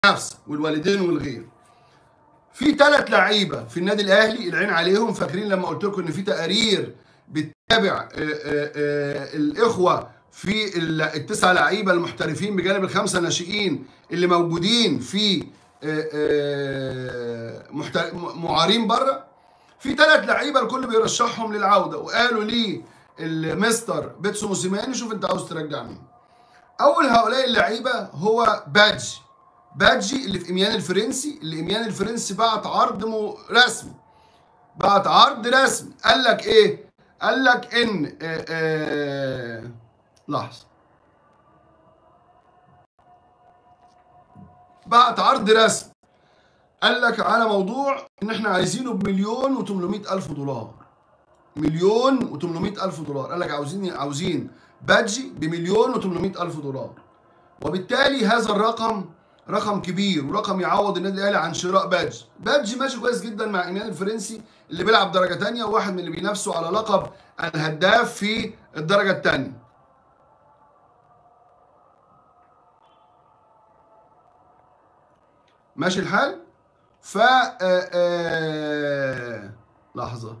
النفس والوالدين والغير في ثلاث لعيبه في النادي الاهلي العين عليهم فاكرين لما قلت لكم ان في تقارير بتتابع آه، آه، آه، الاخوه في ال- التسعه لعيبه المحترفين بجانب الخمسه ناشئين اللي موجودين في آه، آه، محت- م- معارين بره في ثلاث لعيبه الكل بيرشحهم للعوده وقالوا لي المستر بيتسو موسيماني شوف انت عاوز ترجع مين اول هؤلاء اللعيبه هو بادجي بادجي اللي في اميان الفرنسي اللي اميان الفرنسي بعت عرض م- رسمي بعت عرض رسمي قال لك ايه قال لك ان آه آه لحظه بعت عرض رسمي قال لك على موضوع ان احنا عايزينه بمليون و800 الف دولار مليون و800 الف دولار قال لك عاوزين عاوزين بادجي بمليون و800 الف دولار وبالتالي هذا الرقم رقم كبير ورقم يعوض النادي الاهلي عن شراء بادج بادج ماشي كويس جدا مع ايمان الفرنسي اللي بيلعب درجه تانية وواحد من اللي بينافسوا على لقب الهداف في الدرجه التانية ماشي الحال ف آه، آه، لحظه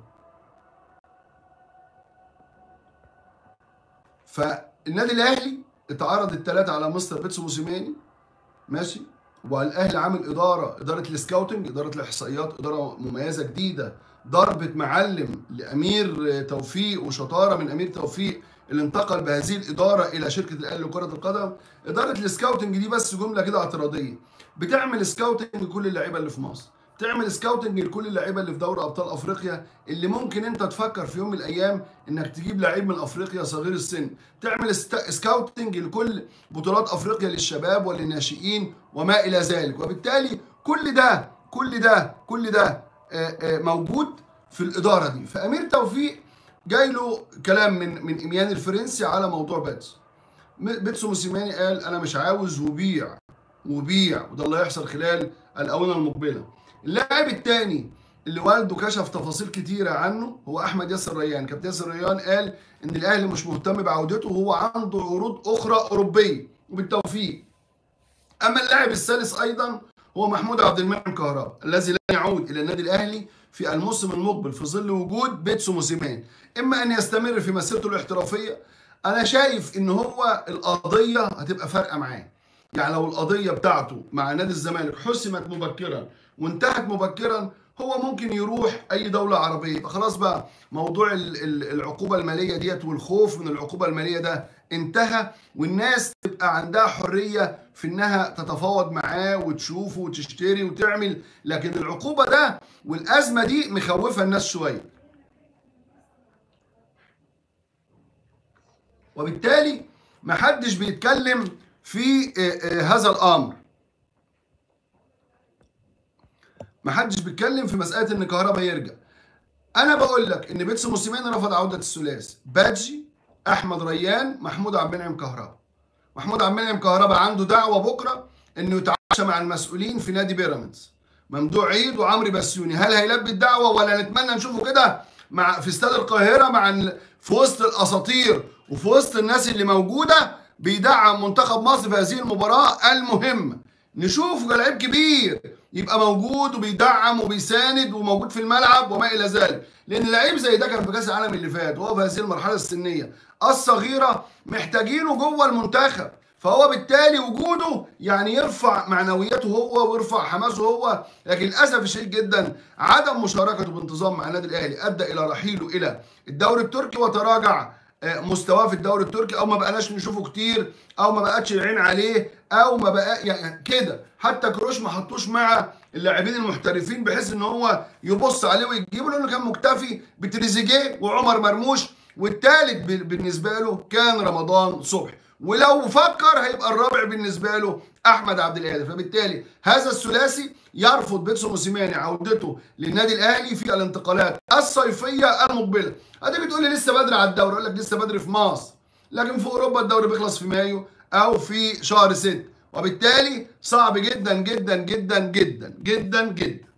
فالنادي الاهلي اتعرض الثلاثه على مستر بيتسو موسيماني ماشي والاهلي عامل اداره اداره السكاوتنج اداره الاحصائيات اداره مميزه جديده ضربه معلم لامير توفيق وشطاره من امير توفيق اللي انتقل بهذه الاداره الى شركه الاهلي لكره القدم اداره السكاوتنج دي بس جمله كده اعتراضيه بتعمل سكاوتنج لكل اللعيبه اللي في مصر تعمل سكاوتنج لكل اللعيبه اللي في دوري ابطال افريقيا اللي ممكن انت تفكر في يوم من الايام انك تجيب لعيب من افريقيا صغير السن تعمل است- سكاوتنج لكل بطولات افريقيا للشباب وللناشئين وما الى ذلك وبالتالي كل ده كل ده كل ده آه، آه، موجود في الاداره دي فامير توفيق جاي له كلام من من ايمان الفرنسي على موضوع باتس م- بيتسو موسيماني قال انا مش عاوز وبيع وبيع وده اللي هيحصل خلال الاونه المقبله اللاعب الثاني اللي والده كشف تفاصيل كتيرة عنه هو أحمد ياسر ريان كابتن ياسر ريان قال إن الأهلي مش مهتم بعودته وهو عنده عروض أخرى أوروبية وبالتوفيق أما اللاعب الثالث أيضا هو محمود عبد المنعم كهربا الذي لن يعود إلى النادي الأهلي في الموسم المقبل في ظل وجود بيتسو موسيمان إما أن يستمر في مسيرته الاحترافية أنا شايف إن هو القضية هتبقى فارقة معاه يعني لو القضية بتاعته مع نادي الزمالك حسمت مبكرا وانتهت مبكرا هو ممكن يروح اي دوله عربيه يبقى خلاص بقى موضوع ال- ال- العقوبه الماليه ديت والخوف من العقوبه الماليه ده انتهى والناس تبقى عندها حريه في انها تتفاوض معاه وتشوفه وتشتري وتعمل لكن العقوبه ده والازمه دي مخوفه الناس شويه وبالتالي محدش بيتكلم في آه، آه، هذا الامر محدش بيتكلم في مساله ان كهربا يرجع انا بقول لك ان بيتسو موسيماني رفض عوده الثلاثي بادجي احمد ريان محمود عبد المنعم كهربا محمود عبد المنعم كهربا عنده دعوه بكره انه يتعشى مع المسؤولين في نادي بيراميدز ممدوح عيد وعمرو بسيوني هل هيلبي الدعوه ولا نتمنى نشوفه كده مع في استاد القاهره مع ال- في وسط الاساطير وفي وسط الناس اللي موجوده بيدعم منتخب مصر في هذه المباراه المهمه نشوف لعيب كبير يبقى موجود وبيدعم وبيساند وموجود في الملعب وما الى ذلك لان لعيب زي ده كان في كاس العالم اللي فات وهو في هذه المرحله السنيه الصغيره محتاجينه جوه المنتخب فهو بالتالي وجوده يعني يرفع معنوياته هو ويرفع حماسه هو لكن للاسف الشديد جدا عدم مشاركته بانتظام مع النادي الاهلي ادى الى رحيله الى الدوري التركي وتراجع آه، مستواه في الدوري التركي او ما بقناش نشوفه كتير او ما بقتش العين عليه او ما بقى يعني كده حتى كروش ما حطوش مع اللاعبين المحترفين بحيث ان هو يبص عليه ويجيبه لانه كان مكتفي بتريزيجيه وعمر مرموش والثالث بالنسبه له كان رمضان صبحي ولو فكر هيبقى الرابع بالنسبه له احمد عبد القادر فبالتالي هذا الثلاثي يرفض بيتسو موسيماني عودته للنادي الاهلي في الانتقالات الصيفيه المقبله هتيجي تقول لي لسه بدري على الدوري اقول لك لسه بدري في مصر لكن في اوروبا الدوري بيخلص في مايو او في شهر 6 وبالتالي صعب جدا جدا جدا جدا جدا جدا